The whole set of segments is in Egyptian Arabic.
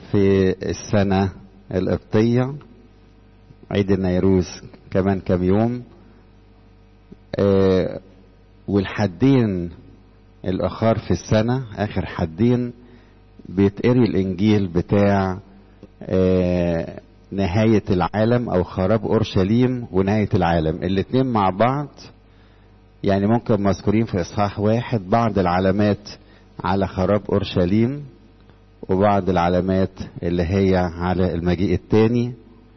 في السنة القبطية عيد النيروز كمان كام يوم آه والحدين الأخر في السنة آخر حدين بيتقري الإنجيل بتاع آه نهاية العالم أو خراب أورشليم ونهاية العالم الاتنين مع بعض يعني ممكن مذكورين في إصحاح واحد بعض العلامات على خراب أورشليم وبعض العلامات اللي هي على المجيء التاني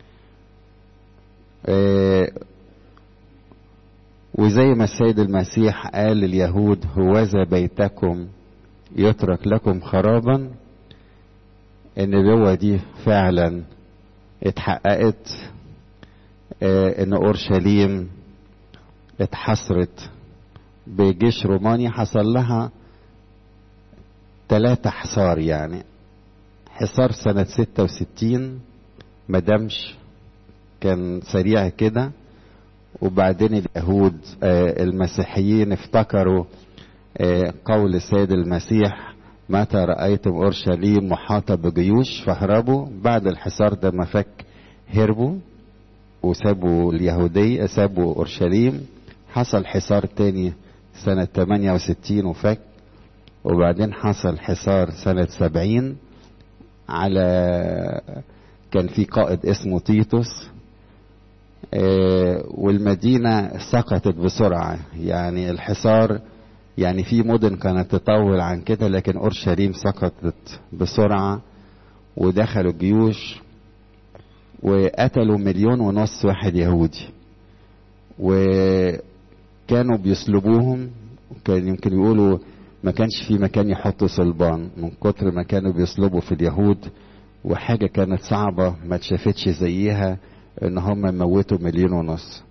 آه وزي ما السيد المسيح قال لليهود هوذا بيتكم يترك لكم خرابا النبوة دي فعلا اتحققت آه ان اورشليم اتحصرت بجيش روماني حصل لها ثلاثة حصار يعني حصار سنة ستة وستين مدامش كان سريع كده وبعدين اليهود آه المسيحيين افتكروا آه قول السيد المسيح متى رأيتم أورشليم محاطة بجيوش فاهربوا بعد الحصار ده ما فك هربوا وسابوا اليهودية سابوا أورشليم حصل حصار تاني سنة 68 وفك وبعدين حصل حصار سنة 70 على كان في قائد اسمه تيتوس والمدينة سقطت بسرعة يعني الحصار يعني في مدن كانت تطول عن كده لكن اورشليم سقطت بسرعه ودخلوا الجيوش وقتلوا مليون ونص واحد يهودي وكانوا بيصلبوهم كان يمكن يقولوا ما كانش في مكان يحطوا صلبان من كتر ما كانوا بيصلبوا في اليهود وحاجة كانت صعبة ما اتشافتش زيها ان هم موتوا مليون ونص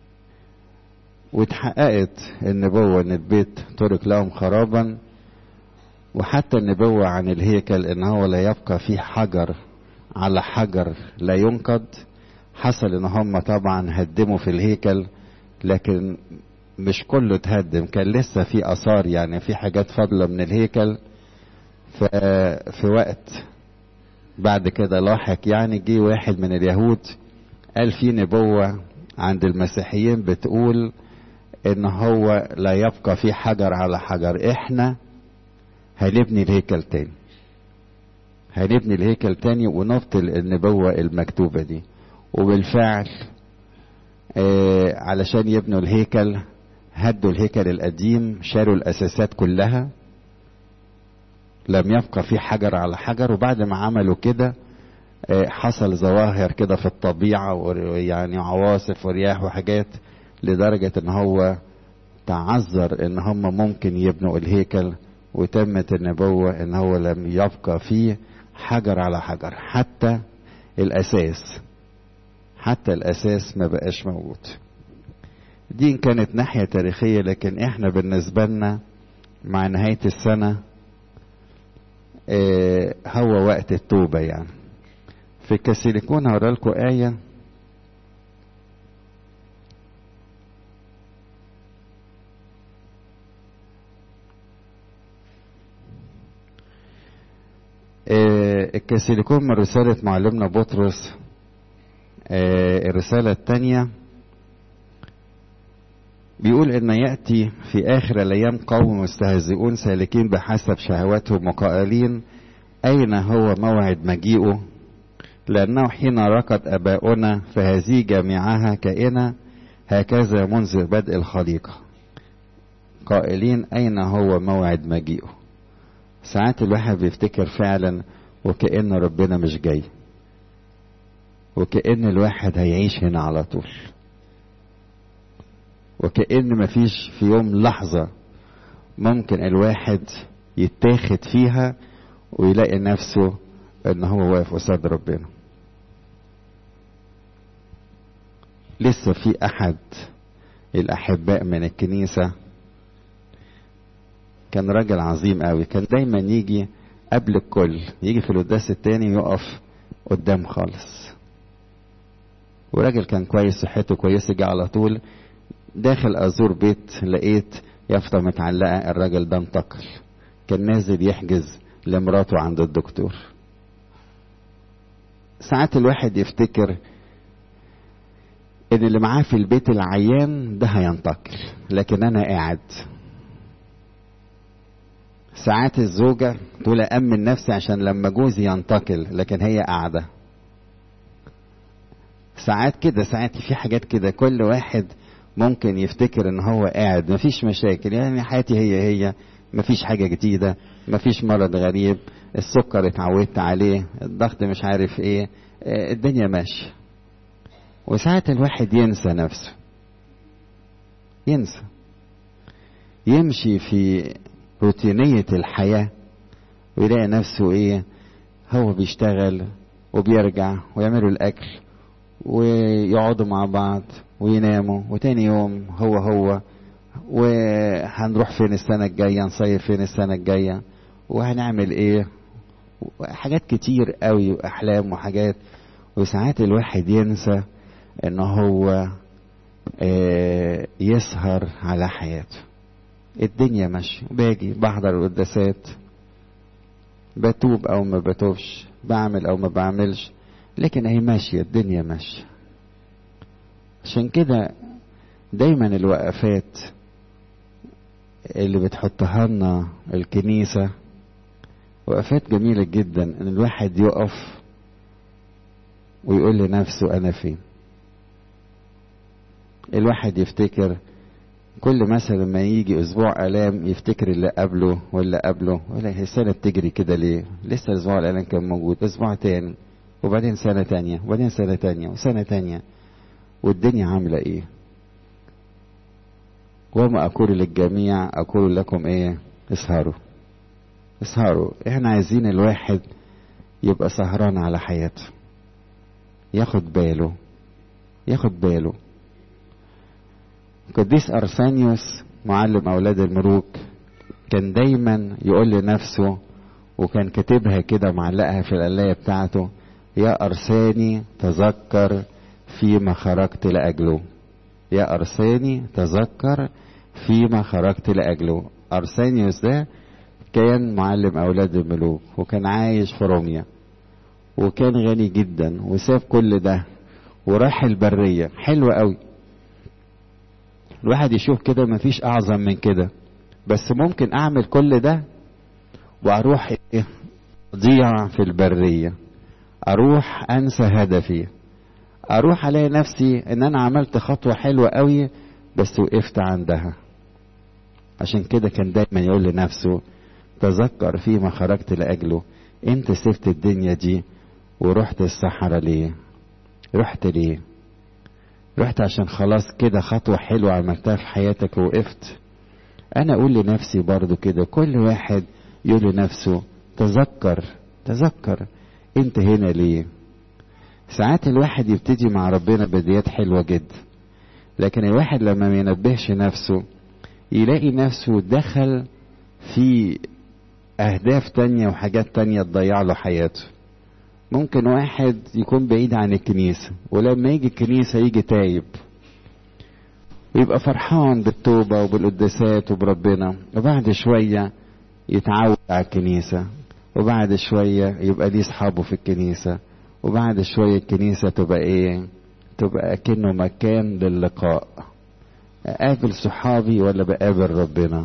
واتحققت النبوة ان البيت ترك لهم خرابا وحتى النبوة عن الهيكل ان هو لا يبقى فيه حجر على حجر لا ينقض حصل ان هم طبعا هدموا في الهيكل لكن مش كله اتهدم كان لسه في اثار يعني في حاجات فاضله من الهيكل في وقت بعد كده لاحق يعني جه واحد من اليهود قال في نبوة عند المسيحيين بتقول ان هو لا يبقى في حجر على حجر احنا هنبني الهيكل تاني هنبني الهيكل تاني ونبطل النبوة المكتوبة دي وبالفعل آه علشان يبنوا الهيكل هدوا الهيكل القديم شالوا الاساسات كلها لم يبقى في حجر على حجر وبعد ما عملوا كده آه حصل ظواهر كده في الطبيعة ويعني عواصف ورياح وحاجات لدرجة ان هو تعذر ان هم ممكن يبنوا الهيكل وتمت النبوة ان هو لم يبقى فيه حجر على حجر حتى الاساس حتى الاساس ما بقاش موجود دي كانت ناحية تاريخية لكن احنا بالنسبة لنا مع نهاية السنة اه هو وقت التوبة يعني في كاسيليكون هورا لكم آية اه الكاسيليكون من رسالة معلمنا بطرس اه الرسالة الثانية بيقول ان ياتي في اخر الايام قوم مستهزئون سالكين بحسب شهواتهم وقائلين اين هو موعد مجيئه لانه حين رقد اباؤنا فهذه جميعها كائنه هكذا منذ بدء الخليقه قائلين اين هو موعد مجيئه ساعات الواحد بيفتكر فعلا وكأن ربنا مش جاي وكأن الواحد هيعيش هنا على طول وكأن مفيش في يوم لحظة ممكن الواحد يتاخد فيها ويلاقي نفسه ان هو واقف قصاد ربنا لسه في احد الاحباء من الكنيسة كان راجل عظيم قوي كان دايما يجي قبل الكل يجي في القداس التاني يقف قدام خالص وراجل كان كويس صحته كويسة جه على طول داخل ازور بيت لقيت يافطه متعلقه الراجل ده انتقل كان نازل يحجز لمراته عند الدكتور ساعات الواحد يفتكر ان اللي معاه في البيت العيان ده هينتقل لكن انا قاعد ساعات الزوجة تقول أأمن نفسي عشان لما جوزي ينتقل لكن هي قاعدة ساعات كده ساعات في حاجات كده كل واحد ممكن يفتكر ان هو قاعد مفيش مشاكل يعني حياتي هي هي مفيش حاجة جديدة مفيش مرض غريب السكر اتعودت عليه الضغط مش عارف ايه الدنيا ماشية وساعات الواحد ينسى نفسه ينسى يمشي في روتينية الحياة ويلاقي نفسه ايه هو بيشتغل وبيرجع ويعملوا الاكل ويقعدوا مع بعض ويناموا وتاني يوم هو هو وهنروح فين السنة الجاية نصيف فين السنة الجاية وهنعمل ايه حاجات كتير قوي واحلام وحاجات وساعات الواحد ينسى ان هو آه يسهر على حياته الدنيا ماشية باجي بحضر القداسات بتوب او ما بتوبش بعمل او ما بعملش لكن هي ماشية الدنيا ماشية عشان كده دايما الوقفات اللي بتحطها لنا الكنيسة وقفات جميلة جدا ان الواحد يقف ويقول لنفسه انا فين الواحد يفتكر كل مثلا ما يجي اسبوع الام يفتكر اللي قبله واللي قبله ولا هي السنه بتجري كده ليه لسه اسبوع الالام كان موجود اسبوع تاني وبعدين سنه تانية وبعدين سنه تانية وسنه تانية والدنيا عامله ايه وما اقول للجميع اقول لكم ايه اسهروا اسهروا احنا عايزين الواحد يبقى سهران على حياته ياخد باله ياخد باله قديس أرسانيوس معلم أولاد الملوك كان دايما يقول لنفسه وكان كاتبها كده معلقها في القلاية بتاعته يا أرساني تذكر فيما خرجت لأجله يا أرساني تذكر فيما خرجت لأجله أرسانيوس ده كان معلم أولاد الملوك وكان عايش في روميا وكان غني جدا وساب كل ده وراح البرية حلوة قوي الواحد يشوف كده مفيش اعظم من كده بس ممكن اعمل كل ده واروح ايه ضيع في البرية اروح انسى هدفي اروح الاقي نفسي ان انا عملت خطوة حلوة قوي بس وقفت عندها عشان كده كان دايما يقول لنفسه تذكر فيما خرجت لاجله انت سبت الدنيا دي ورحت الصحراء ليه رحت ليه رحت عشان خلاص كده خطوة حلوة عملتها في حياتك ووقفت أنا أقول لنفسي برضو كده كل واحد يقول لنفسه تذكر تذكر أنت هنا ليه ساعات الواحد يبتدي مع ربنا بدايات حلوة جدا لكن الواحد لما ما ينبهش نفسه يلاقي نفسه دخل في أهداف تانية وحاجات تانية تضيع له حياته ممكن واحد يكون بعيد عن الكنيسة ولما يجي الكنيسة يجي تايب ويبقى فرحان بالتوبة وبالقداسات وبربنا وبعد شوية يتعود على الكنيسة وبعد شوية يبقى ليه صحابه في الكنيسة وبعد شوية الكنيسة تبقى ايه تبقى كأنه مكان للقاء اقابل صحابي ولا بقابل ربنا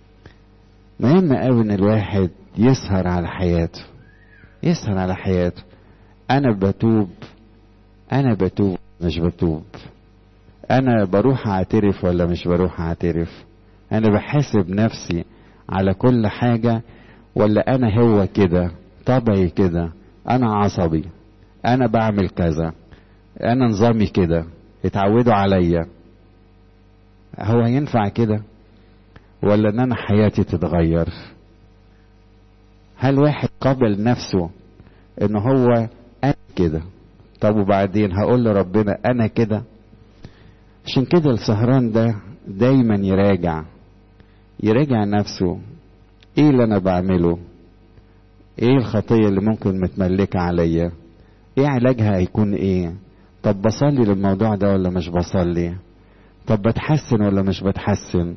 مهم قوي ان الواحد يسهر على حياته يسهر على حياته انا بتوب انا بتوب مش بتوب انا بروح اعترف ولا مش بروح اعترف انا بحاسب نفسي على كل حاجة ولا انا هو كده طبعي كده انا عصبي انا بعمل كذا انا نظامي كده اتعودوا عليا هو ينفع كده ولا ان انا حياتي تتغير هل واحد قبل نفسه ان هو انا كده طب وبعدين هقول لربنا انا كده عشان كده السهران ده دايما يراجع يراجع نفسه ايه اللي انا بعمله ايه الخطيه اللي ممكن متملكه عليا ايه علاجها هيكون ايه طب بصلي للموضوع ده ولا مش بصلي طب بتحسن ولا مش بتحسن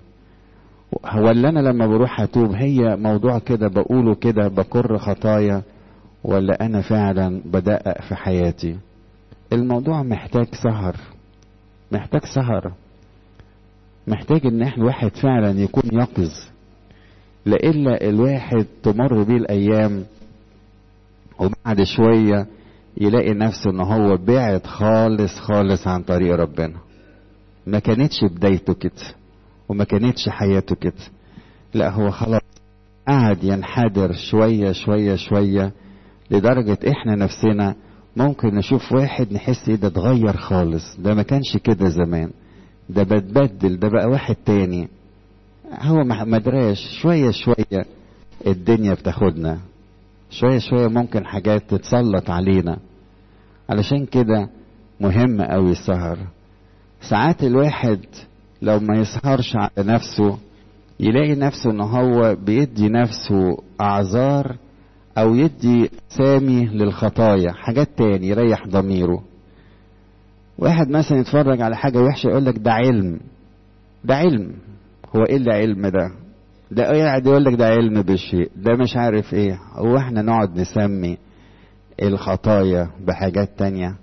ولا انا لما بروح اتوب هي موضوع كده بقوله كده بكر خطايا ولا انا فعلا بدقق في حياتي الموضوع محتاج سهر محتاج سهر محتاج ان احنا الواحد فعلا يكون يقظ لإلا الواحد تمر بيه الايام وبعد شوية يلاقي نفسه ان هو بعد خالص خالص عن طريق ربنا ما كانتش بدايته كده وما كانتش حياته كده لا هو خلاص قعد ينحدر شوية شوية شوية لدرجة احنا نفسنا ممكن نشوف واحد نحس ايه ده اتغير خالص ده ما كانش كده زمان ده بتبدل ده بقى واحد تاني هو مدراش شوية شوية الدنيا بتاخدنا شوية شوية ممكن حاجات تتسلط علينا علشان كده مهم قوي السهر ساعات الواحد لو ما يسهرش على نفسه يلاقي نفسه ان هو بيدي نفسه اعذار او يدي سامي للخطايا حاجات تاني يريح ضميره واحد مثلا يتفرج على حاجة وحشة يقول لك ده علم ده علم هو ايه اللي علم ده ده قاعد يقول لك ده علم بالشيء ده مش عارف ايه هو احنا نقعد نسمي الخطايا بحاجات تانية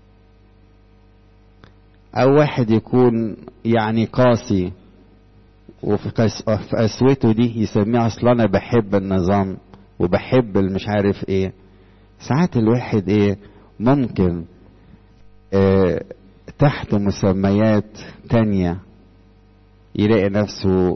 او واحد يكون يعني قاسي وفي قس... في قسوته دي يسميه اصل انا بحب النظام وبحب المش عارف ايه ساعات الواحد ايه ممكن اه تحت مسميات تانية يلاقي نفسه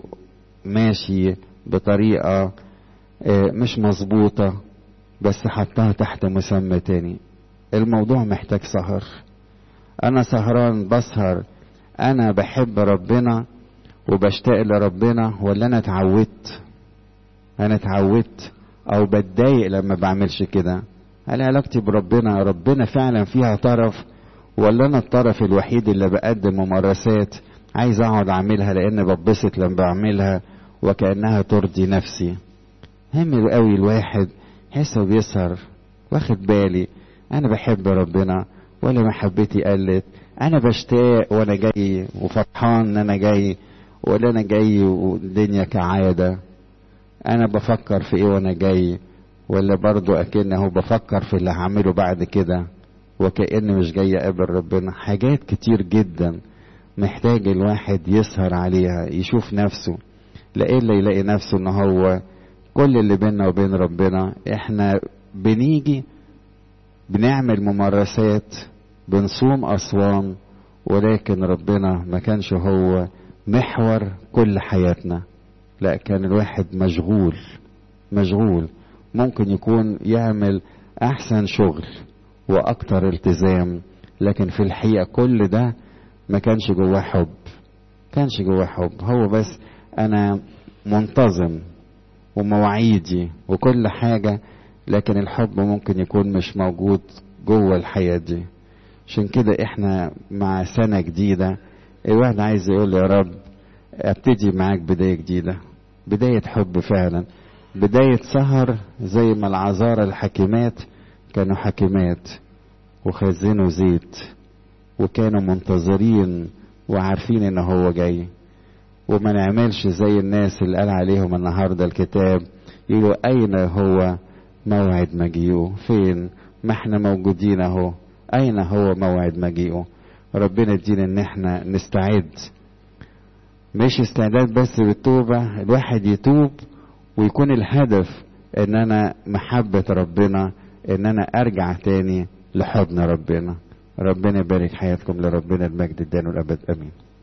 ماشي بطريقة اه مش مظبوطة بس حطها تحت مسمى تاني الموضوع محتاج سهر انا سهران بسهر انا بحب ربنا وبشتاق لربنا ولا انا اتعودت انا اتعودت او بتضايق لما بعملش كده هل علاقتي بربنا ربنا فعلا فيها طرف ولا انا الطرف الوحيد اللي بقدم ممارسات عايز اقعد اعملها لان ببسط لما بعملها وكانها ترضي نفسي هم قوي الواحد حسه بيسهر واخد بالي انا بحب ربنا ولا محبتي قلت انا بشتاق وانا جاي وفرحان ان انا جاي ولا انا جاي والدنيا كعاده انا بفكر في ايه وانا جاي ولا برضو اكنه بفكر في اللي هعمله بعد كده وكأني مش جاي اقابل ربنا حاجات كتير جدا محتاج الواحد يسهر عليها يشوف نفسه لإلا يلاقي نفسه ان هو كل اللي بيننا وبين ربنا احنا بنيجي بنعمل ممارسات بنصوم أصوام ولكن ربنا ما كانش هو محور كل حياتنا لا كان الواحد مشغول مشغول ممكن يكون يعمل أحسن شغل وأكتر التزام لكن في الحقيقة كل ده ما كانش جواه حب كانش جواه حب هو بس أنا منتظم ومواعيدي وكل حاجة لكن الحب ممكن يكون مش موجود جوه الحياة دي عشان كده احنا مع سنة جديدة الواحد عايز يقول يا رب ابتدي معاك بداية جديدة بداية حب فعلا بداية سهر زي ما العذارى الحكيمات كانوا حكيمات وخزنوا زيت وكانوا منتظرين وعارفين ان هو جاي وما نعملش زي الناس اللي قال عليهم النهاردة الكتاب يقولوا اين هو موعد مجيئه فين ما احنا موجودين اهو اين هو موعد مجيئه ربنا يدينا ان احنا نستعد مش استعداد بس بالتوبة الواحد يتوب ويكون الهدف ان انا محبة ربنا ان انا ارجع تاني لحضن ربنا ربنا يبارك حياتكم لربنا المجد الدان والابد امين